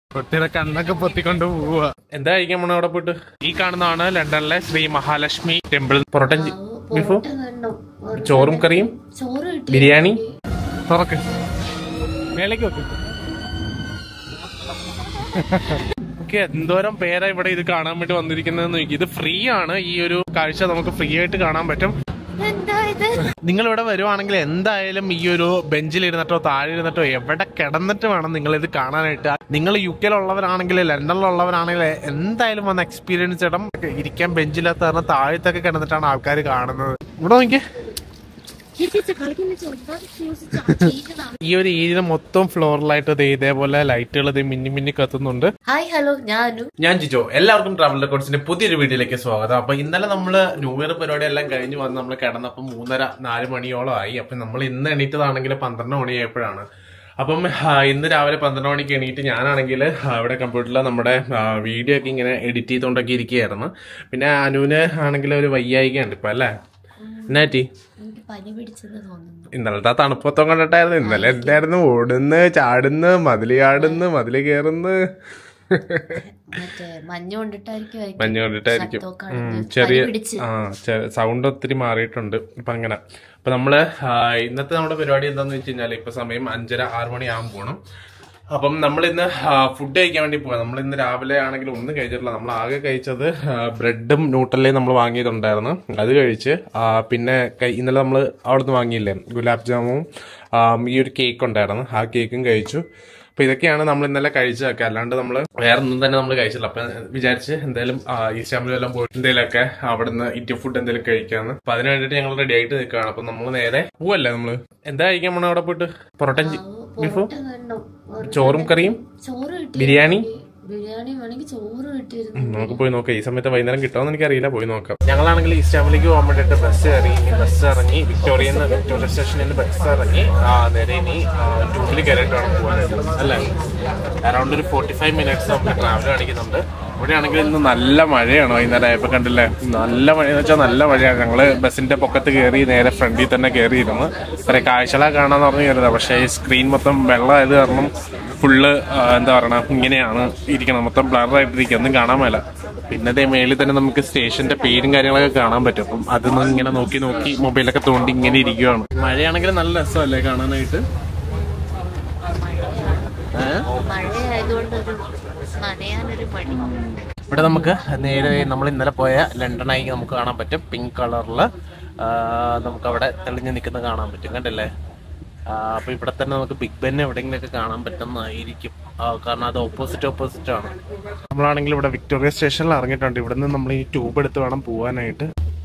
കുട്ടിയുടെ കണ്ണൊക്കെ പൊത്തിക്കൊണ്ട് പോവുക എന്താ കഴിക്കാൻ പോണ അവിടെ പോയിട്ട് ഈ കാണുന്നതാണ് ലണ്ടനിലെ ശ്രീ മഹാലക്ഷ്മി ടെമ്പിൾ പൊറോട്ടൻ ചി- ബീഫോ ചോറും കറിയും ചോറ് കിട്ടി ബിരിയാണി തുറക്ക് മേലേക്ക് വെക്ക് നമുക്ക് എന്തോരം പേരാ ഇവിടെ ഇത് കാണാൻ വേണ്ടി വന്നിരിക്കുന്നതെന്ന് നോക്കി ഇത് ഫ്രീ ആണ് ഈ ഒരു കാഴ്ച നമുക്ക് ഫ്രീ ആയിട്ട് കാണാൻ പറ്റും എന്താ ഇത് നിങ്ങൾ ഇവിടെ വരുവാണെങ്കിൽ എന്തായാലും ഈ ഒരു ബെഞ്ചിൽ ഇരുന്നിട്ടോ താഴെ ഇരുന്നിട്ടോ എവിടെ കിടന്നിട്ട് വേണം നിങ്ങൾ ഇത് കാണാനായിട്ട് നിങ്ങൾ യു കെയിലുള്ളവരാണെങ്കിൽ ലണ്ടനിലുള്ളവരാണെങ്കിൽ എന്തായാലും വന്ന് എക്സ്പീരിയൻസ് ഇടം ഇരിക്കാൻ ബെഞ്ചിലത്ത് കാരണം താഴത്തൊക്കെ കിടന്നിട്ടാണ് ആൾക്കാർ കാണുന്നത് ഇവിടെ നോക്കിയേ ചേച്ചി കളിക്കുന്ന ചെറുതായി ഫ്യൂസ് ചാടിയിരിക്കുന്നതാണ്. ഈ ഒരു ഏരിയ മൊത്തം ഫ്ലോറിലായിട്ട് ദേ ഇതേപോലെ ലൈറ്റുകൾ ഇത് മിന്നി മിന്നി കത്തുന്നുണ്ട് ഹായ് ഹലോ ഞാനു ഞാൻ ജിജോ എല്ലാവർക്കും ട്രാവൽ റെക്കോർഡ്സിന്റെ പുതിയൊരു വീഡിയോയിലേക്ക് സ്വാഗതം അപ്പൊ ഇന്നലെ നമ്മള് ന്യൂ ഇയർ പരിപാടി എല്ലാം കഴിഞ്ഞ് വന്ന് നമ്മൾ കിടന്നപ്പോൾ മൂന്നര നാല് മണിയോളം ആയി അപ്പൊ നമ്മൾ ഇന്ന് എണീറ്റതാണെങ്കിൽ പന്ത്രണ്ട് മണിയായപ്പോഴാണ് അപ്പം ആ, ഇന്ന് രാവിലെ പന്ത്രണ്ട് മണിക്ക് എണീറ്റ് ഞാനാണെങ്കിൽ അവിടെ കമ്പ്യൂട്ടറിൽ നമ്മുടെ വീഡിയോ ഒക്കെ ഇങ്ങനെ എഡിറ്റ് ചെയ്തുകൊണ്ടൊക്കെ ഇരിക്കുകയായിരുന്നു പിന്നെ അനുവിന് ആണെങ്കിൽ ഒരു വയ്യായികയുണ്ട് ഇപ്പൊ അല്ലേ എന്നാറ്റി എനിക്ക് പനി പിടിച്ചെന്ന് തോന്നുന്നു ഇന്നലത്തെ ആ തണുപ്പത്വം കണ്ടിട്ടായിരുന്നു ഇന്നലെ എന്തായിരുന്നു ഓടുന്ന് ചാടുന്ന് മതില് ചാടുന്ന് മതില് കയറുന്ന് മറ്റേ മഞ്ഞ് കൊണ്ടിട്ടായിരിക്കും മഞ്ഞ് കൊണ്ടിട്ടായിരിക്കും ശബ്ദമൊക്കെ ഉം, അടഞ്ഞ് ചെറിയ പനി പിടിച്ച്. ആ സൗണ്ട് ഒത്തിരി മാറിയിട്ടുണ്ട് ഇപ്പൊ അങ്ങനെ അപ്പൊ നമ്മള് ആ, ഇന്നത്തെ നമ്മുടെ പരിപാടി എന്താന്ന് വെച്ച് കഴിഞ്ഞാൽ ഇപ്പൊ സമയം അഞ്ചര ആറ് മണി ആകുമ്പോൾ പോകണം അപ്പം നമ്മൾ ഇന്ന് ഫുഡ് കഴിക്കാൻ വേണ്ടി പോകാം നമ്മൾ ഇന്ന് രാവിലെ ആണെങ്കിൽ ഒന്നും കഴിച്ചിട്ടില്ല നമ്മൾ ആകെ കഴിച്ചത് ആ, ബ്രെഡും ന്യൂട്ടലയും നമ്മൾ വാങ്ങിയിട്ടുണ്ടായിരുന്നു അത് കഴിച്ച് ആ, പിന്നെ കൈ- ഇന്നലെ നമ്മൾ അവിടുന്ന് വാങ്ങിയില്ലേ ഗുലാബ് ജാമും ആ, ഈ ഒരു കേക്ക് ഉണ്ടായിരുന്നു ആ കേക്കും കഴിച്ചു അപ്പൊ ഇതൊക്കെയാണ് നമ്മൾ ഇന്നലെ കഴിച്ചതൊക്കെ അല്ലാണ്ട് നമ്മൾ വേറെ ഒന്നും തന്നെ നമ്മൾ കഴിച്ചില്ല അപ്പൊ വിചാരിച്ച് എന്തായാലും ഈസ്റ്റാമിലും എല്ലാം പോയിട്ട് എന്തെങ്കിലുമൊക്കെ അവിടുന്ന് ഇന്ത്യൻ ഫുഡ് എന്തെങ്കിലും കഴിക്കാന്ന് അപ്പൊ അതിന് വേണ്ടിട്ട് ഞങ്ങൾ റെഡി ആയിട്ട് നിൽക്കുകയാണ് അപ്പൊ നമ്മൾ നേരെ പോവല്ലേ നമ്മള് എന്താ കഴിക്കാൻ പോണ അവിടെ പോയിട്ട് പൊറോട്ടൻ ചി- ബീഫോ പൊറോട്ട വേണം. പൊറോട്ട ചോറും കറിയും ചോറ് കിട്ടി ബിരിയാണി ബിരിയാണി വേണമെങ്കിൽ ചോറ് കിട്ടിയിരുന്നു ഉം, നമുക്ക് പോയി നോക്കാം ഈ സമയത്ത് വൈകുന്നേരം കിട്ടുമെന്ന് എനിക്കറിയില്ല പോയി നോക്കാം ഞങ്ങളാണെങ്കിൽ ഈസ്റ്റാമിലേക്ക് പോകാൻ വേണ്ടിയിട്ട് ബസ് കയറി ഇനി ബസ് ഇറങ്ങി വിക്ടോറിയ വിക്ടോറിയ സ്റ്റേഷനിൽ നിന്ന് ബസ് ഇറങ്ങി ആ, നേരെ ഇനി ട്യൂബിൽ കയറിയിട്ട് വേണം പോകാനായിട്ട് അല്ലേ അറൗണ്ട് ഒരു ഫോർട്ടി ഫൈവ് മിനിറ്റ്സ് നമുക്ക് ട്രാവൽ കാണിക്കുന്നുണ്ട് ഇവിടെയാണെങ്കിൽ ഇന്ന് നല്ല മഴയാണ് വൈകുന്നേരം ആയപ്പോൾ കണ്ടില്ലേ നല്ല മഴ എന്ന് വെച്ചാൽ നല്ല മഴയാണ് ഞങ്ങള് ബസിന്റെ പൊക്കത്ത് കയറി നേരെ ഫ്രണ്ടിൽ തന്നെ കയറിയിരുന്നു ഇത്ര കാഴ്ചകളെ കാണാന്ന് പറഞ്ഞു കയറിയതാ പക്ഷേ ഈ സ്ക്രീൻ മൊത്തം വെള്ളമായത് കാരണം ഫുള്ള് എന്താ പറയണ ഇങ്ങനെയാണ് ഇരിക്കണം മൊത്തം ബ്ലർ ആയിട്ടിരിക്കുക ഒന്നും കാണാൻ മേല പിന്നെ അതേ മേളിൽ തന്നെ നമുക്ക് സ്റ്റേഷന്റെ പേരും കാര്യങ്ങളൊക്കെ കാണാൻ പറ്റും അപ്പം അതൊന്നും ഇങ്ങനെ നോക്കി നോക്കി മൊബൈലൊക്കെ തോണ്ടി ഇങ്ങനെ ഇരിക്കുവാണ് മഴയാണെങ്കിൽ നല്ല രസമല്ലേ കാണാനായിട്ട് ഏഹ് മഴയായതുകൊണ്ട് ഒരു നനയാനൊരു മടി ഇവിടെ നമുക്ക് നേരെ നമ്മൾ ഇന്നലെ പോയ ലണ്ടനായി നമുക്ക് കാണാൻ പറ്റും പിങ്ക് കളറിൽ നമുക്ക് അവിടെ തെളിഞ്ഞു നിൽക്കുന്നത് കാണാൻ പറ്റും കണ്ടല്ലേ ആ, അപ്പൊ ഇവിടെ തന്നെ നമുക്ക് ബിഗ് ബെൻ എവിടെയെങ്കിലുമൊക്കെ കാണാൻ പറ്റുന്നതായിരിക്കും ആ, കാരണം അത് ഓപ്പോസിറ്റ് ഓപ്പോസിറ്റ് ആണ് നമ്മളാണെങ്കിൽ ഇവിടെ വിക്ടോറിയ സ്റ്റേഷനിൽ ഇറങ്ങിയിട്ടുണ്ട് ഇവിടെ നിന്ന് നമ്മൾ ഈ ട്യൂബ് എടുത്ത് വേണം പോകാനായിട്ട്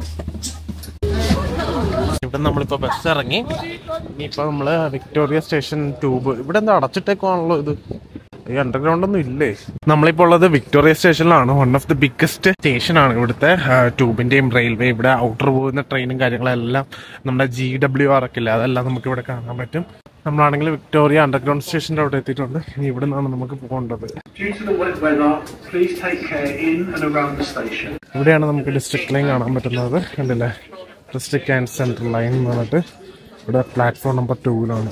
ഇവിടെ നമ്മളിപ്പോ ബസ് ഇറങ്ങി ഇനിയിപ്പോ നമ്മള് വിക്ടോറിയ സ്റ്റേഷൻ ട്യൂബ് ഇവിടെ എന്താ അടച്ചിട്ടേക്കുവാണല്ലോ ഇത് ഈ അണ്ടർഗ്രൗണ്ട് ഒന്നും ഇല്ലേ നമ്മളിപ്പോ ഉള്ളത് വിക്ടോറിയ സ്റ്റേഷനിലാണ് one of the biggest station ആണ് ഇവിടുത്തെ ആ, ട്യൂബിന്റെയും റെയിൽവേ ഇവിടെ ഔട്ടർ പോകുന്ന ട്രെയിനും കാര്യങ്ങളെല്ലാം നമ്മുടെ ജി ഡബ്ല്യു ആർ ഒക്കെ ഇല്ലേ അതെല്ലാം നമുക്ക് ഇവിടെ കാണാൻ പറ്റും നമ്മളാണെങ്കിൽ വിക്ടോറിയ അണ്ടർഗ്രൗണ്ട് സ്റ്റേഷന്റെ അവിടെ എത്തിയിട്ടുണ്ട് ഇനി ഇവിടെ നിന്നാണ് നമുക്ക് പോകേണ്ടത് Due to the wet weather, please take care in and around the station. ഇവിടെയാണ് നമുക്ക് ഡിസ്ട്രിക്ട് ലൈൻ കാണാൻ പറ്റുന്നത് കണ്ടില്ലേ ഡിസ്ട്രിക്ട് ആൻഡ് സെൻട്രൽ ലൈൻ എന്ന് പറഞ്ഞിട്ട് ഇവിടെ പ്ലാറ്റ്ഫോം നമ്പർ ടൂവിലാണ്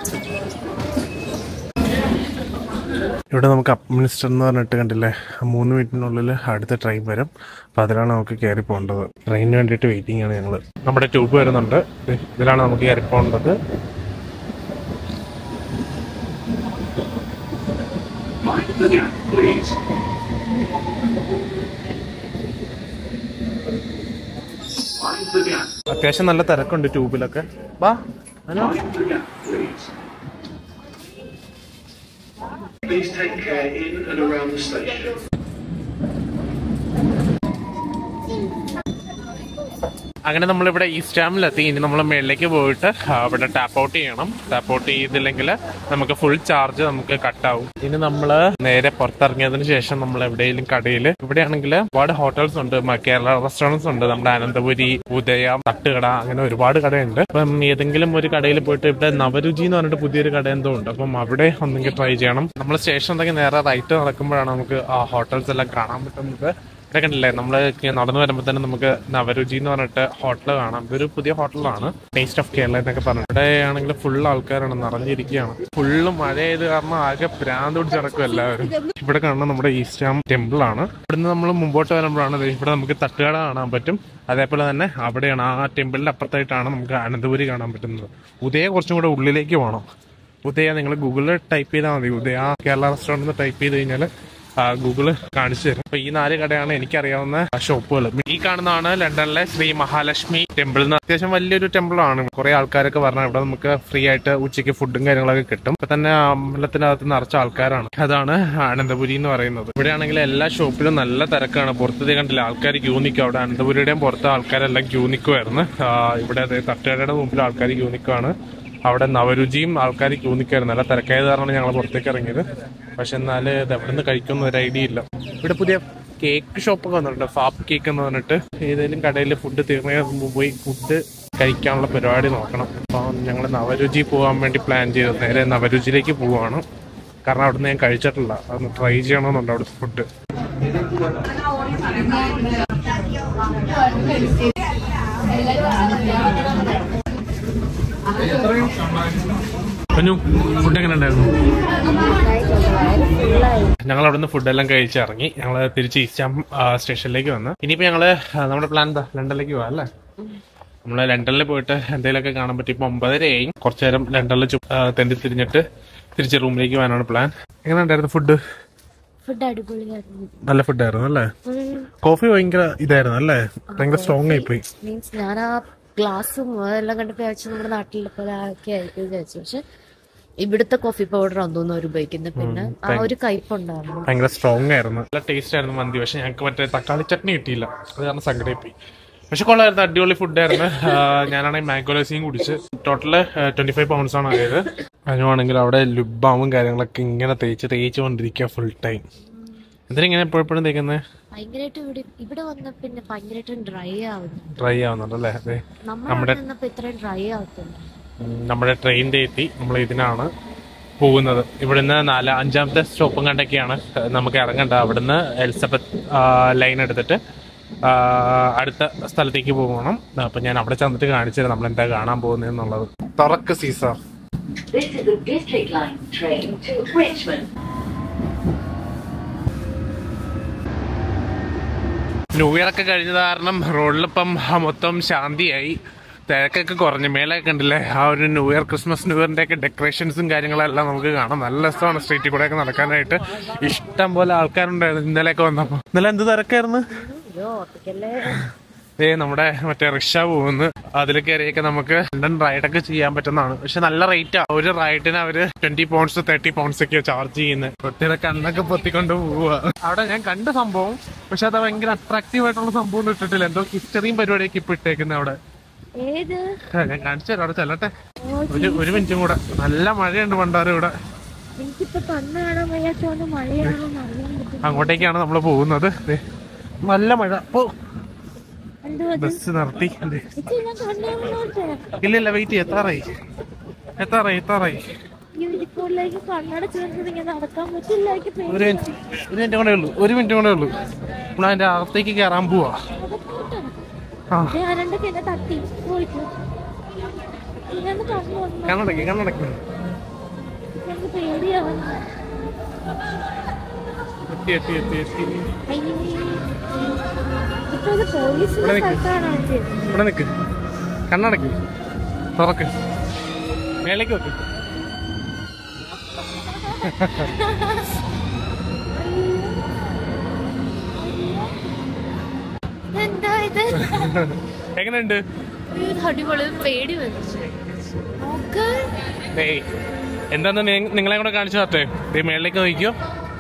ഇവിടെ നമുക്ക് അപ്പ് മിനിസ്റ്റർ എന്ന് പറഞ്ഞിട്ട് കണ്ടില്ലേ മൂന്ന് മിനിറ്റിനുള്ളിൽ അടുത്ത ട്രെയിൻ വരും അപ്പോൾ അതിലാണ് നമുക്ക് കയറി പോകേണ്ടത് ട്രെയിനിന് വേണ്ടിയിട്ട് വെയിറ്റിംഗ് ആണ് ഞങ്ങൾ നമ്മുടെ ട്യൂബ് വരുന്നുണ്ട് ദേ ഇതിലാണ് നമുക്ക് കയറി പോകേണ്ടത് Mind the gap, please. Mind the gap. അത്യാവശ്യം നല്ല തിരക്കുണ്ട് ട്യൂബിലൊക്കെ വാ Anu. Mind the gap, please. Please take care in and around the station. അങ്ങനെ നമ്മളിവിടെ ഈസ്റ്റ് ഡാമിലെത്തി ഇനി നമ്മൾ മേളിലേക്ക് പോയിട്ട് അവിടെ ടാപ്പ് ഔട്ട് ചെയ്യണം ടാപ്പ് ഔട്ട് ചെയ്തില്ലെങ്കിൽ നമുക്ക് ഫുൾ ചാർജ് നമുക്ക് കട്ടാവും ഇനി നമ്മൾ നേരെ പുറത്തിറങ്ങിയതിന് ശേഷം നമ്മൾ എവിടെയെങ്കിലും കടയിൽ ഇവിടെയാണെങ്കിൽ ഒരുപാട് ഹോട്ടൽസ് ഉണ്ട് മ- കേരള റെസ്റ്റോറൻറ്റ്സ് ഉണ്ട് നമ്മുടെ അനന്തപുരി ഉദയം തട്ടുകട അങ്ങനെ ഒരുപാട് കടയുണ്ട് അപ്പം ഏതെങ്കിലും ഒരു കടയിൽ പോയിട്ട് ഇവിടെ നവരുചി എന്ന് പറഞ്ഞിട്ട് പുതിയൊരു കട എന്തോ ഉണ്ട് അപ്പം അവിടെ ഒന്നെങ്കിൽ ട്രൈ ചെയ്യണം നമ്മൾ സ്റ്റേഷൻ ഉണ്ടെങ്കിൽ നേരെ റൈറ്റ് നടക്കുമ്പോഴാണ് നമുക്ക് ആ ഹോട്ടൽസ് എല്ലാം കാണാൻ പറ്റുന്നത് ഇവിടെ കണ്ടില്ലേ നമ്മൾ നടന്നു വരുമ്പോൾ തന്നെ നമുക്ക് നവരുചി എന്ന് പറഞ്ഞിട്ട് ഹോട്ടൽ കാണാം ഇതൊരു പുതിയ ഹോട്ടലാണ് ടേസ്റ്റ് ഓഫ് കേരള എന്നൊക്കെ പറഞ്ഞു ഇവിടെ ആണെങ്കിൽ ഫുൾ ആൾക്കാരാണ് നിറഞ്ഞിരിക്കുകയാണ് ഫുള്ള് മഴ ചെയ്ത് കാരണം ആകെ ഭ്രാന്ത് പിടിച്ച് നടക്കും എല്ലാവരും ഇവിടെ കാണുന്ന നമ്മുടെ ഈസ്റ്റാം ടെമ്പിൾ ആണ് ഇവിടുന്ന് നമ്മൾ മുമ്പോട്ട് വരുമ്പോഴാണ് ദേ ഇവിടെ നമുക്ക് തട്ടുകട കാണാൻ പറ്റും അതേപോലെ തന്നെ അവിടെയാണ് ആ ടെമ്പിളിന്റെ അപ്പുറത്തായിട്ടാണ് നമുക്ക് അനന്തപുരി കാണാൻ പറ്റുന്നത് ഉദയ കുറച്ചും കൂടെ ഉള്ളിലേക്ക് പോകണം ഉദയ നിങ്ങൾ ഗൂഗിളിൽ ടൈപ്പ് ചെയ്താൽ മതി ഉദയ കേരള റെസ്റ്റോറൻറ്റ് എന്ന് ടൈപ്പ് ചെയ്ത് കഴിഞ്ഞാൽ ഗൂഗിള് കാണിച്ചു തരും അപ്പൊ ഈ നാല് കടയാണ് എനിക്കറിയാവുന്ന ഷോപ്പുകൾ ഈ കാണുന്നതാണ് ലണ്ടനിലെ ശ്രീ മഹാലക്ഷ്മി ടെമ്പിൾ എന്ന് അത്യാവശ്യം വലിയൊരു ടെമ്പിൾ ആണ് കുറെ ആൾക്കാരൊക്കെ പറഞ്ഞാൽ ഇവിടെ നമുക്ക് ഫ്രീ ആയിട്ട് ഉച്ചയ്ക്ക് ഫുഡും കാര്യങ്ങളൊക്കെ കിട്ടും ഇപ്പൊ തന്നെ അമ്പലത്തിനകത്ത് നിറച്ച ആൾക്കാരാണ് അതാണ് അനന്തപുരി എന്ന് പറയുന്നത് ഇവിടെയാണെങ്കിൽ എല്ലാ ഷോപ്പിലും നല്ല തിരക്കാണ് പുറത്തേ കണ്ടില്ല ആൾക്കാർ ക്യൂ നിൽക്കും അവിടെ അനന്തപുരിയുടെയും പുറത്ത് ആൾക്കാരെല്ലാം ക്യൂ നിൽക്കുമായിരുന്നു ഇവിടെ ദേ തട്ടുകടയുടെ മുമ്പിൽ ആൾക്കാർ ക്യൂ നിൽക്കുവാണ് അവിടെ നവരുചിയും ആൾക്കാർ ക്യൂ നിൽക്കായിരുന്നു നല്ല തിരക്കായത് കാരണമാണ് ഞങ്ങൾ പുറത്തേക്ക് ഇറങ്ങിയത് പക്ഷെ എന്നാൽ ഇത് എവിടെ നിന്ന് കഴിക്കുമെന്ന് ഒരു ഐഡിയ ഇല്ല ഇവിടെ പുതിയ കേക്ക് ഷോപ്പൊക്കെ വന്നിട്ടുണ്ട് ഫാപ്പ് കേക്ക് എന്ന് പറഞ്ഞിട്ട് ഏതെങ്കിലും കടയിൽ ഫുഡ് തീർന്നതിന് മുമ്പ് പോയി ഫുഡ് കഴിക്കാനുള്ള പരിപാടി നോക്കണം അപ്പം ഞങ്ങൾ നവരുചി പോകാൻ വേണ്ടി പ്ലാൻ ചെയ്തു നേരെ നവരുചിയിലേക്ക് പോവാണ് കാരണം അവിടുന്ന് ഞാൻ കഴിച്ചിട്ടില്ല അതൊന്ന് ട്രൈ ചെയ്യണമെന്നുണ്ട് അവിടുത്തെ ഫുഡ് കുഞ്ഞു ഫുഡ് എങ്ങനെ ഉണ്ടായിരുന്നു ഞങ്ങൾ അവിടുന്ന് ഫുഡെല്ലാം കഴിച്ചിറങ്ങി ഞങ്ങൾ തിരിച്ച് ഈസ്റ്റാം സ്റ്റേഷനിലേക്ക് വന്ന് ഇനിയിപ്പോ ഞങ്ങള് ആ, നമ്മുടെ പ്ലാൻ എന്താ ലണ്ടനിലേക്ക് പോവാ അല്ലേ നമ്മള് ലണ്ടനിൽ പോയിട്ട് എന്തെങ്കിലുമൊക്കെ കാണാൻ പറ്റി ഇപ്പൊ ഒമ്പതരയായി കുറച്ചു നേരം ലണ്ടനിൽ ചു- ആ, തെണ്ടി തിരിഞ്ഞിട്ട് തിരിച്ച് റൂമിലേക്ക് പോകാനാണ് പ്ലാൻ എങ്ങനെ ഉണ്ടായിരുന്നു ഫുഡ് ഫുഡ് അടിപൊളിയായിരുന്നു നല്ല ഫുഡായിരുന്നു അല്ലേ കോഫി ഭയങ്കര ഇതായിരുന്നു അല്ലേ ഭയങ്കര സ്ട്രോങ് ആയി പോയി മീൻസ് ഞാൻ ആ ഗ്ലാസും അതെല്ലാം കണ്ടപ്പോ വിചാരിച്ചു നമ്മുടെ നാട്ടിലെ പോലെ ഒക്കെ ആയിരിക്കും വിചാരിച്ചു പക്ഷെ ഇവിടുത്തെ കോഫി പൗഡർ ആണെന്ന് തോന്നുന്നു അവർ ഉപയോഗിക്കുന്നത് പിന്നെ ആ ഒരു കയ്പുണ്ടായിരുന്നു ഭയങ്കര സ്ട്രോങ് ആയിരുന്നു നല്ല ടേസ്റ്റ് ആയിരുന്നു മന്തി പക്ഷെ ഞങ്ങൾക്ക് മറ്റേ തക്കാളി ചട്നി കിട്ടിയില്ല അത് കാരണം സങ്കടമായി പോയി പക്ഷെ കൊള്ളായിരുന്നു അടിപൊളി ഫുഡായിരുന്നു ഞാനാണെങ്കിൽ മാംഗോ ലസിയും കുടിച്ച് ടോട്ടല് ട്വന്റി ഫൈവ് പൗണ്ട്സ് ആണ് ആയത് അതിനുവാണെങ്കിൽ അവിടെ ലുബാമും കാര്യങ്ങളൊക്കെ ഇങ്ങനെ തേച്ച് തേച്ച് കൊണ്ടിരിക്കുക ഫുൾ ടൈം എന്തിനാ ഇങ്ങനെ എപ്പോഴെപ്പോഴും തേക്കുന്നത് ഭയങ്കരമായിട്ട് ഇവിടെ ഇവിടെ വന്ന പിന്നെ ഭയങ്കരമായിട്ട് ഡ്രൈ ആവുന്നു ഡ്രൈ ആവുന്നുണ്ട് അല്ലേ അതെ നമ്മുടെ നിന്നപ്പോ ഇത്രയും ഡ്രൈ ആവത്തില്ല ഉം, നമ്മുടെ ട്രെയിനിന്റെ എത്തി നമ്മൾ ഇതിനാണ് പോകുന്നത് ഇവിടുന്ന് നാല് അഞ്ചാമത്തെ സ്റ്റോപ്പും കണ്ടൊക്കെയാണ് നമുക്ക് ഇറങ്ങേണ്ടത് അവിടുന്ന് എലിസബത്ത് ലൈൻ എടുത്തിട്ട് ആ, അടുത്ത സ്ഥലത്തേക്ക് പോകണം അപ്പൊ ഞാൻ അവിടെ ചെന്നിട്ട് കാണിച്ചു തരാം നമ്മൾ എന്താ കാണാൻ പോകുന്നതെന്നുള്ളത് തുറക്ക് സീസർ This is the District Line train to Richmond. New year ഒക്കെ കഴിഞ്ഞത് കാരണം റോഡിലിപ്പം മൊത്തം ശാന്തിയായി തിരക്കൊക്കെ കുറഞ്ഞു മേലൊക്കെ കണ്ടില്ലേ ആ ഒരു ന്യൂ ഇയർ ക്രിസ്മസ് ന്യൂ ഇയറിന്റെ ഒക്കെ ഡെക്കറേഷൻസും കാര്യങ്ങളെല്ലാം നമുക്ക് കാണാം നല്ല രസമാണ് സ്ട്രീറ്റിൽ കൂടെ ഒക്കെ നടക്കാനായിട്ട് ഇഷ്ടം പോലെ ആൾക്കാരുണ്ടായിരുന്നു ഇന്നലെയൊക്കെ വന്നപ്പോ ഇന്നലെ എന്ത് തിരക്കായിരുന്നു അയ്യോ ഓർത്തിക്കല്ലേ ഏ നമ്മുടെ മറ്റേ റിക്ഷ പോകുന്നു അതിൽ കയറിയൊക്കെ നമുക്ക് ലണ്ടൻ റൈഡൊക്കെ ചെയ്യാൻ പറ്റുന്നതാണ് പക്ഷെ നല്ല റേറ്റാ ഒരു റൈഡിന് അവര് ട്വന്റി പൗണ്ട്സ് തേർട്ടി പൗണ്ട്സ് ഒക്കെ ചാർജ് ചെയ്യുന്നത് കുട്ടിയുടെ കണ്ണൊക്കെ പൊത്തിക്കൊണ്ട് പോവുക അവിടെ ഞാൻ കണ്ട സംഭവം പക്ഷെ അത് ഭയങ്കര അട്രാക്റ്റീവ് ആയിട്ടുള്ള സംഭവം ഒന്നും ഇട്ടിട്ടില്ല എന്തോ ഹിസ്റ്ററിയും പരിപാടിയൊക്കെ ഇപ്പൊ ഇട്ടേക്കുന്നത് അവിടെ ഏത് ആ, ഞാൻ കാണിച്ചു തരാം അവിടെ ചെല്ലട്ടെ ഒരു ഒരു മിനിറ്റും കൂടെ നല്ല മഴയുണ്ട് പണ്ടാരം ഇവിടെ എനിക്കിപ്പോ കണ്ണ് കാണാൻ വയ്യാത്തോണ്ട് മഴയാണോ അറിയാൻ പറ്റും അങ്ങോട്ടേക്കാണ് നമ്മൾ പോകുന്നത് ദേ, നല്ല മഴ ഓ എന്തോ അത് ബസ് നിർത്തി ദേ. ഇത് ഞാൻ കണ്ണ് കാണുന്നോട്ടെ ഇല്ല ഇല്ല വെയിറ്റ് ചെയ്യ എത്താറായി എത്താറായി എത്താറായി ഈ ഇരിക്കൂലേക്ക് കണ്ണട ചേർന്നത് ഇങ്ങനെ നടക്കാൻ പറ്റില്ല എനിക്ക് പേടി. ഒരു മിനിറ്റ് ഒരു മിനിറ്റ് കൂടെ ഉള്ളൂ ഒരു മിനിറ്റ് കൂടെ ഉള്ളൂ നമ്മൾ അതിന്റെ അകത്തേക്ക് കയറാൻ പോവാ ആ ദേ ആരണ്ടൊക്കെ എന്നെ തട്ടി പോയിട്ട് ഇങ്ങനെ കണ്ണു വന്നു കണ്ണടക്കി കണ്ണടക്കി എനിക്ക് പേടിയാവുന്നു എത്തി എത്തി എത്തി എത്തി അയ്യേ. ഇപ്പൊ ഇത് പോലീസിന്റെ ഇവിടെ നിക്ക്. സ്ഥലത്താണ് ആദ്യം. ഇവിടെ നിക്ക് കണ്ണടക്കി തുറക്ക് മേലേക്ക് വെക്ക് എന്താ ഇത് എങ്ങനെയുണ്ട് ഇത് അടിപൊളി പേടി വന്നു നോക്ക് ഏയ് എന്താന്ന് നി- നിങ്ങളെ കൂടെ കാണിച്ചു തരട്ടെ ദേ മേളിലേക്ക് നോക്കിയോ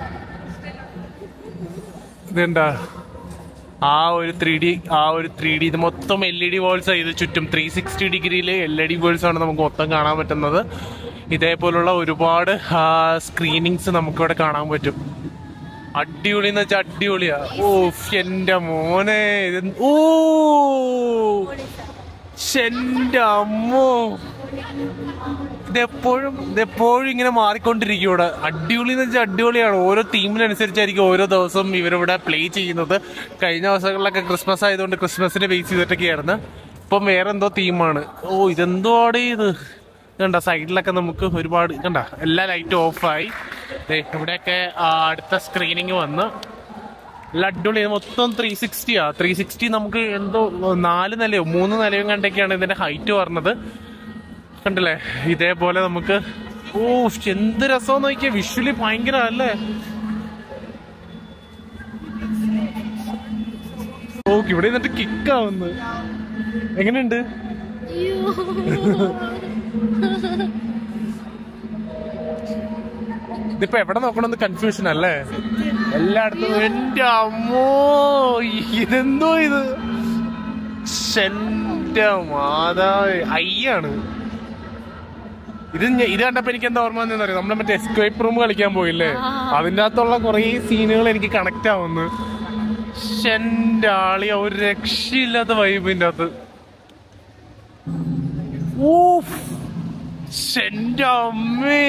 ഇതെന്താ ആ ഒരു ത്രീ ഡി ആ ഒരു ത്രീ ഡി ഇത് മൊത്തം എൽ ഇ ഡി വോൾസ് ഇത് ചുറ്റും ത്രീ സിക്സ്റ്റി ഡിഗ്രിയിൽ എൽ ഇ ഡി വോൾസ് ആണ് നമുക്ക് മൊത്തം കാണാൻ പറ്റുന്നത് ഇതേപോലുള്ള ഒരുപാട് സ്ക്രീനിങ്സ് നമുക്കിവിടെ കാണാൻ പറ്റും അടിപൊളി എന്ന് വെച്ചാൽ അടിപൊളിയാ ഓ എന്റെ മോനെ ഇത് ഓ ശ്ശെ, എന്റെ അമ്മോ ഇതെപ്പോഴും ഇതെപ്പോഴും ഇങ്ങനെ മാറിക്കൊണ്ടിരിക്കും ഇവിടെ അടിപൊളി എന്ന് വെച്ചാൽ അടിപൊളിയാണ് ഓരോ തീമിനനുസരിച്ചായിരിക്കും ഓരോ ദിവസവും ഇവരിവിടെ പ്ലേ ചെയ്യുന്നത് കഴിഞ്ഞ ദിവസങ്ങളിലൊക്കെ ക്രിസ്മസ് ആയതുകൊണ്ട് ക്രിസ്മസിനെ ബേസ് ചെയ്തിട്ടൊക്കെയായിരുന്നു ഇപ്പം വേറെ എന്തോ തീമാണ് ഓ ഇതെന്തോ ആണ് ഇത് കണ്ട സൈഡിലൊക്കെ നമുക്ക് ഒരുപാട് കണ്ട എല്ലാ ലൈറ്റും ഓഫായി ദേ ഇവിടെയൊക്കെ ആ, അടുത്ത സ്ക്രീനിങ് വന്ന് നല്ല അടിപൊളി മൊത്തം ത്രീ സിക്സ്റ്റിയാ ത്രീ സിക്സ്റ്റി നമുക്ക് എന്തോ നാല് നിലയോ മൂന്ന് നിലയോ കണ്ടൊക്കെയാണ് ഇതിന്റെ ഹൈറ്റ് പറഞ്ഞത് കണ്ടില്ലേ ഇതേപോലെ നമുക്ക് ഓ എന്ത് രസം നോക്കിയാ വിഷ്വലി ഭയങ്കര അല്ലേ ഓ ഇവിടെ നിന്നിട്ട് കിക്കാവുന്നു എങ്ങനെയുണ്ട് ഇതിപ്പോ എവിടെ നോക്കണമെന്ന് കൺഫ്യൂഷൻ അല്ലേ എല്ലായിടത്തും എന്റെ അമ്മോ ഇതെന്തോ ഇത് എന്റെ മാതാവ് അയ്യാണ് ഇത് ഞ- ഇത് കണ്ടപ്പോ എനിക്ക് എന്താ ഓർമ്മ വന്നറിയോ നമ്മളെ മറ്റേ എസ്കേപ്പ് റൂം കളിക്കാൻ പോയില്ലേ അതിന്റെ അകത്തുള്ള കുറെ സീനുകൾ എനിക്ക് കണക്ട് ആവുന്നു എന്റെ ആളിയ ഒരു രക്ഷയില്ലാത്ത വൈബിന്റെ അകത്ത് ഊഫ്. എന്റെ അമ്മേ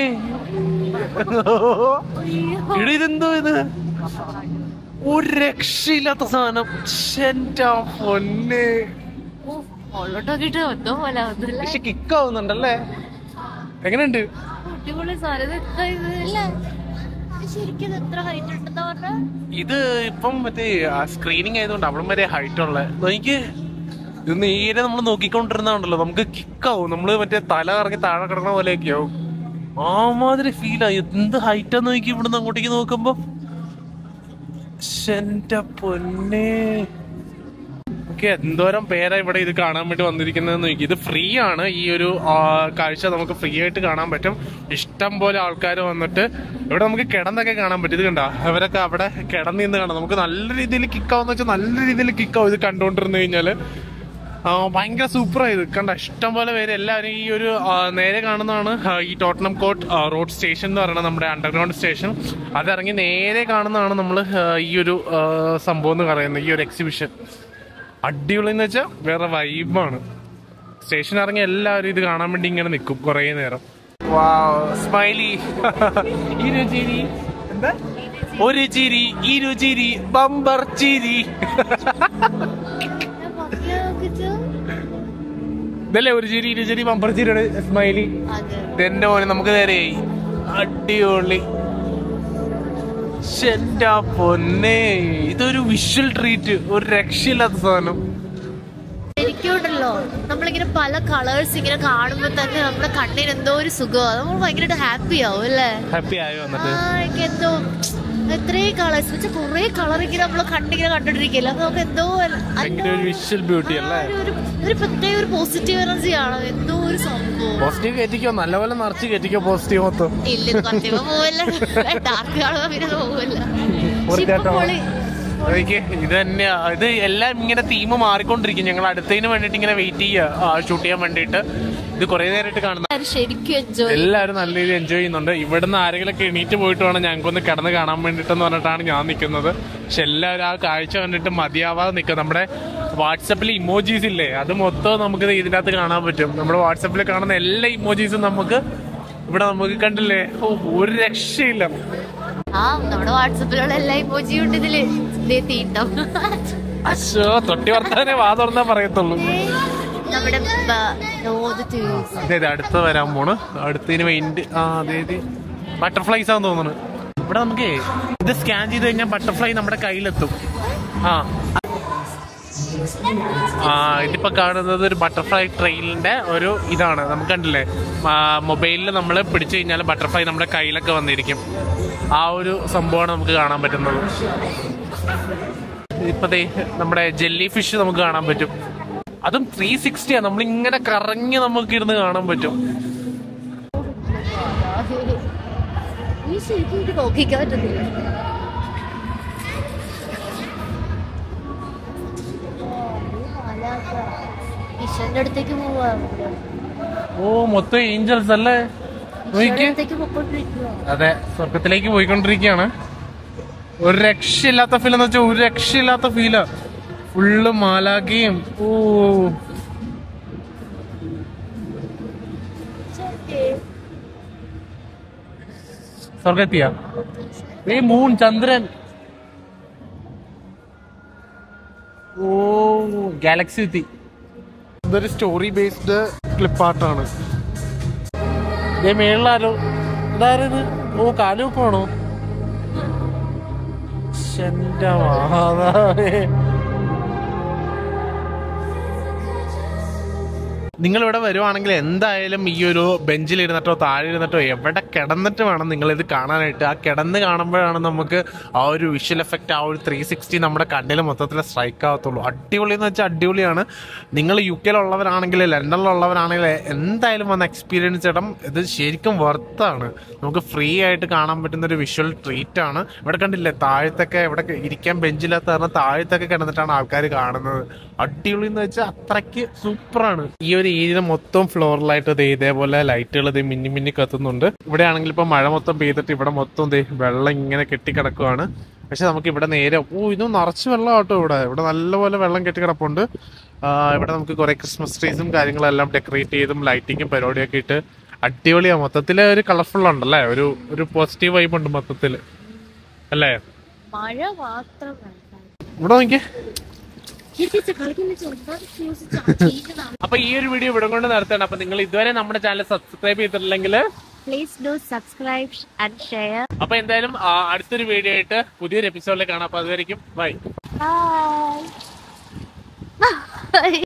ഇവിടെ ഇതെന്തോ ഇത് ഒരു രക്ഷയില്ലാത്ത സാധനം എന്റെ പൊന്നെ മുകളിലോട്ടോക്കിട്ട് ഒന്നോ പോലെ വന്നില്ല പക്ഷെ കിക്കാവുന്നുണ്ടല്ലേ എങ്ങനെയുണ്ട് അടിപൊളി സാധനം ഇത് എന്താ ഇത് അല്ലേ ശരിക്കും ഇത് എത്ര ഹൈറ്റ് ഉണ്ടെന്നാ പറഞ്ഞ ഇത് ഇപ്പം മറ്റേ സ്ക്രീനിങ് ആയതുകൊണ്ട് അവിടം വരെ ഹൈറ്റ് ഉള്ള എനിക്ക് ഇത് നേരെ നമ്മൾ നോക്കിക്കൊണ്ടിരുന്നുണ്ടല്ലോ നമുക്ക് കിക്കാവും നമ്മള് മറ്റേ തല കറങ്ങി താഴെ കിടക്കുന്ന പോലെയൊക്കെ ആവും ആ മാതിരി ഫീൽ ആയി എന്ത് ഹൈറ്റാന്ന് നോക്കി ഇവിടുന്ന് അങ്ങോട്ടേക്ക് നോക്കുമ്പോ ശ്ശെ, എന്റെ പൊന്നെ ഓക്കെ എന്തോരം പേരാ ഇവിടെ ഇത് കാണാൻ വേണ്ടി വന്നിരിക്കുന്നതെന്ന് നോക്കി ഇത് ഫ്രീ ആണ് ഈ ഒരു ആ, കാഴ്ച നമുക്ക് ഫ്രീ ആയിട്ട് കാണാൻ പറ്റും ഇഷ്ടം പോലെ ആൾക്കാർ വന്നിട്ട് ഇവിടെ നമുക്ക് കിടന്നൊക്കെ കാണാൻ പറ്റും ഇത് കണ്ട അവരൊക്കെ അവിടെ കിടന്ന് നിന്ന് കാണാം നമുക്ക് നല്ല രീതിയിൽ കിക്കാവെന്ന് വെച്ചാൽ നല്ല രീതിയിൽ കിക്കാവും ഇത് കണ്ടുകൊണ്ടിരുന്നു കഴിഞ്ഞാല് ആ, ഭയങ്കര സൂപ്പറായി ഇത് കണ്ട ഇഷ്ടം പോലെ പേര് എല്ലാവരും ഈ ഒരു ആ, നേരെ കാണുന്നതാണ് ആ, ഈ ടോട്ടനം കോട്ട് ആ, റോഡ് സ്റ്റേഷൻ എന്ന് പറയുന്നത് നമ്മുടെ അണ്ടർഗ്രൗണ്ട് സ്റ്റേഷൻ അതിറങ്ങി നേരെ കാണുന്നതാണ് നമ്മൾ ഈ ഒരു ആ, സംഭവം എന്ന് പറയുന്നത് ഈ ഒരു എക്സിബിഷൻ അടിപൊളി എന്ന് വെച്ചാൽ വേറെ വൈബാണ് സ്റ്റേഷൻ ഇറങ്ങി എല്ലാവരും ഇത് കാണാൻ വേണ്ടി ഇങ്ങനെ നിൽക്കും കുറേ നേരം സ്മൈലി ഇരുചിരി എന്താ ഒരു ചിരി ഇരുചിരി ബമ്പർ ചിരി ഇതല്ലേ ഒരു ചിരി ഇരുചിരി ബമ്പർ ചിരിയുടെ സ്മൈലി അതെ ഇതെന്റെ പോലെ നമുക്ക് നേരെയായി അടിപൊളി ശ്ശെ, എന്റെ പൊന്നെ ഇതൊരു വിഷ്വൽ ട്രീറ്റ് ഒരു രക്ഷയില്ലാത്ത സാധനം എനിക്കുണ്ടല്ലോ നമ്മളിങ്ങനെ പല കളേഴ്സ് ഇങ്ങനെ കാണുമ്പോ തന്നെ നമ്മുടെ കണ്ണിന് എന്തോ ഒരു സുഖമാണ് നമ്മൾ ഭയങ്കരമായിട്ട് ഹാപ്പി ആവും അല്ലേ ഹാപ്പി ആയോ ആ വന്നിട്ട് എനിക്ക് എന്തോ എത്രയും കളേഴ്സ് വെച്ചാൽ കുറെ കളർ ഇങ്ങനെ നമ്മള് കണ്ടിങ്ങനെ കണ്ടോണ്ടിരിക്കില്ല അപ്പൊ നമുക്ക് എന്തോ ഒരു- ഭയങ്കര ഒരു വിഷ്വൽ ബ്യൂട്ടി അല്ലേ ഒരു- ഒരു ഒരു പ്രത്യേക ഒരു പോസിറ്റീവ് എനർജി ആണ് എന്തോ ഒരു സംഭവം പോസിറ്റീവ് കയറ്റിക്കോ നല്ലപോലെ നിറച്ച് കയറ്റിക്കോ പോസിറ്റീവ് മൊത്തം ഇല്ല ഇത് കുറച്ച് പോവല്ല ഡാർക്ക് കാണുമ്പോ പിന്നെ പോവല്ല ഒരു ഇപ്പൊ കേട്ടോ. പൊളി എനിക്ക് ഇത് തന്നെയാ ഇത് എല്ലാം ഇങ്ങനെ തീം മാറിക്കൊണ്ടിരിക്കും ഞങ്ങൾ അടുത്തതിന് വേണ്ടിട്ട് ഇങ്ങനെ വെയിറ്റ് ചെയ്യുക ഷൂട്ട് ചെയ്യാൻ വേണ്ടിയിട്ട് ഇത് കുറെ നേരമായിട്ട് കാണുന്ന എല്ലാവരും ശരിക്കും എൻജോയ് എല്ലാവരും നല്ല രീതിയിൽ എൻജോയ് ചെയ്യുന്നുണ്ട് ഇവിടുന്ന് ആരെങ്കിലൊക്കെ എണീറ്റ് പോയിട്ട് വേണം ഞങ്ങൾക്കൊന്ന് കിടന്ന് കാണാൻ വേണ്ടിട്ടെന്ന് പറഞ്ഞിട്ടാണ് ഞാൻ നിൽക്കുന്നത് പക്ഷെ എല്ലാവരും ആ കാഴ്ച കണ്ടിട്ട് മതിയാവാതെ നിൽക്കും നമ്മുടെ വാട്സപ്പിൽ ഇമോജീസ് ഇല്ലേ അത് മൊത്തം നമുക്ക് ദേ ഇതിനകത്ത് കാണാൻ പറ്റും നമ്മുടെ വാട്സപ്പിൽ കാണുന്ന എല്ലാ ഇമോജീസും നമുക്ക് ഇവിടെ നമുക്ക് കണ്ടില്ലേ ഓ ഒരു രക്ഷയില്ല ആ നമ്മുടെ വാട്സപ്പിലുള്ള എല്ലാ ഇമോജിയും ഉണ്ട് ഇതില് ദേ തീട്ടം അശോ തൊട്ടി വർത്താനെ വാ തുറന്നാ പറയത്തുള്ളൂ നമ്മുടെ ബ- നോത് തീർന്നു അതെ അതെ അടുത്ത വരാൻ പോണ് അടുത്തതിന് വേണ്ടി ആ അതെ അതെ ബട്ടർഫ്ലൈസ് ആണെന്ന് തോന്നുന്നു ഇവിടെ നമുക്ക് ഇത് സ്കാൻ ചെയ്ത് കഴിഞ്ഞാൽ ബട്ടർഫ്ലൈ നമ്മുടെ കയ്യിലെത്തും ആ ആ ഇതിപ്പോ കാണുന്നത് ഒരു ബട്ടർഫ്ലൈ ട്രെയിനിന്റെ ഒരു ഇതാണ് നമുക്ക് കണ്ടില്ലേ മൊബൈലിൽ നമ്മൾ പിടിച്ചു കഴിഞ്ഞാൽ ബട്ടർഫ്ലൈ നമ്മുടെ കയ്യിലൊക്കെ വന്നിരിക്കും ആ ഒരു സംഭവമാണ് നമുക്ക് കാണാൻ പറ്റുന്നത് ഇപ്പൊ ദേ നമ്മുടെ ജെല്ലി ഫിഷ് നമുക്ക് കാണാൻ പറ്റും അതും ത്രീ സിക്സ്റ്റിയാ നമ്മൾ ഇങ്ങനെ കറങ്ങി നമുക്ക് ഇരുന്ന് കാണാൻ പറ്റും ഈ ശരിക്കും എനിക്ക് നോക്കിക്കാൻ പറ്റുന്നില്ല ഈശ്വരന്റെ അടുത്തേക്ക് പോവാ ഓ മൊത്തം ഏഞ്ചൽസ് അല്ലേ നോക്കിക്കേ ഈശ്വരന്റെ അടുത്തേക്ക് പൊക്കോണ്ടിരിക്കുക അതെ സ്വർഗത്തിലേക്ക് പോയിക്കൊണ്ടിരിക്കുകയാണ് ഒരു രക്ഷയില്ലാത്ത ഫീൽ എന്ന് വെച്ചാൽ ഒരു രക്ഷയില്ലാത്ത ഫീലാ ഫുള്ള് മാലാഖയും ഓ സ്വർഗത്തിയ ഈ മൂൺ ചന്ദ്രൻ ഓ ഗാലക്സി എത്തി ഇതൊരു സ്റ്റോറി ബേസ്ഡ് ക്ലിപ്പാർട്ടാണ് ഇതേ മേളിലാരോ ഇതാരത് ഓ കാലുവെപ്പാണോ എന്റെ മാതാവേ നിങ്ങൾ ഇവിടെ വരുവാണെങ്കിൽ എന്തായാലും ഈ ഒരു ബെഞ്ചിൽ ഇരുന്നിട്ടോ താഴെ ഇരുന്നിട്ടോ എവിടെ കിടന്നിട്ട് വേണം നിങ്ങൾ ഇത് കാണാനായിട്ട് ആ കിടന്ന് കാണുമ്പോഴാണ് നമുക്ക് ആ ഒരു വിഷ്വൽ എഫക്റ്റ് ആ ഒരു ത്രീ സിക്സ്റ്റി നമ്മുടെ കണ്ണിൽ മൊത്തത്തിൽ സ്ട്രൈക്ക് ആവത്തുള്ളൂ അടിപൊളി എന്ന് വെച്ചാൽ അടിപൊളിയാണ് നിങ്ങൾ യു കെയിലുള്ളവരാണെങ്കിൽ ലണ്ടനിലുള്ളവരാണെങ്കിൽ എന്തായാലും വന്ന് എക്സ്പീരിയൻസ് ചെയ്യണം ഇത് ശരിക്കും വർത്താണ് നമുക്ക് ഫ്രീ ആയിട്ട് കാണാൻ പറ്റുന്ന ഒരു വിഷ്വൽ ട്രീറ്റ് ആണ് ഇവിടെ കണ്ടില്ലേ താഴത്തൊക്കെ ഇവിടെ ഇരിക്കാൻ ബെഞ്ചില്ലാത്ത കാരണം താഴത്തൊക്കെ കിടന്നിട്ടാണ് ആൾക്കാർ കാണുന്നത് അടിപൊളി എന്ന് വെച്ചാൽ അത്രയ്ക്ക് സൂപ്പറാണ് ഈ ഒരു ഏരിയ മൊത്തം ഫ്ലോറിലായിട്ട് ദേ ഇതേപോലെ ലൈറ്റുകൾ ദേ മിന്നി മിന്നി കത്തുന്നുണ്ട് ഇവിടെ ആണെങ്കിൽ ഇപ്പൊ മഴ മൊത്തം പെയ്തിട്ട് ഇവിടെ മൊത്തം ദേ വെള്ളം ഇങ്ങനെ കെട്ടിക്കിടക്കുവാണ് പക്ഷെ നമുക്ക് ഇവിടെ നേരെ ഓ ഇത് നിറച്ച് വെള്ളം ആട്ടോ ഇവിടെ ഇവിടെ നല്ലപോലെ വെള്ളം കെട്ടിക്കിടപ്പുണ്ട് ആ, ഇവിടെ നമുക്ക് കുറെ ക്രിസ്മസ് ട്രീസും കാര്യങ്ങളെല്ലാം ഡെക്കറേറ്റ് ചെയ്തും ലൈറ്റിങ്ങും പരിപാടിയൊക്കെ ഇട്ട് അടിപൊളിയാ മൊത്തത്തില് ഒരു കളർഫുൾ ഉണ്ടല്ലേ ഒരു ഒരു പോസിറ്റീവ് വൈബ് ഉണ്ട് മൊത്തത്തില് അല്ലേ മഴ മാത്രം വേണ്ട ഇവിടെ നോക്കിയേ ചേച്ചി കളിക്കുന്ന ചെറുതായി ഫ്യൂസ് ചാറ്റിയിട്ട് അപ്പൊ ഈ ഒരു വീഡിയോ ഇവിടെ കൊണ്ട് നിർത്തണം അപ്പൊ നിങ്ങൾ ഇതുവരെ നമ്മുടെ ചാനൽ സബ്സ്ക്രൈബ് ചെയ്തിട്ടില്ലെങ്കിൽ please do subscribe and share അപ്പൊ എന്തായാലും ആ, അടുത്തൊരു വീഡിയോ ആയിട്ട് പുതിയൊരു എപ്പിസോഡിൽ കാണാം അപ്പൊ അതുവരെയും ബൈ ബൈ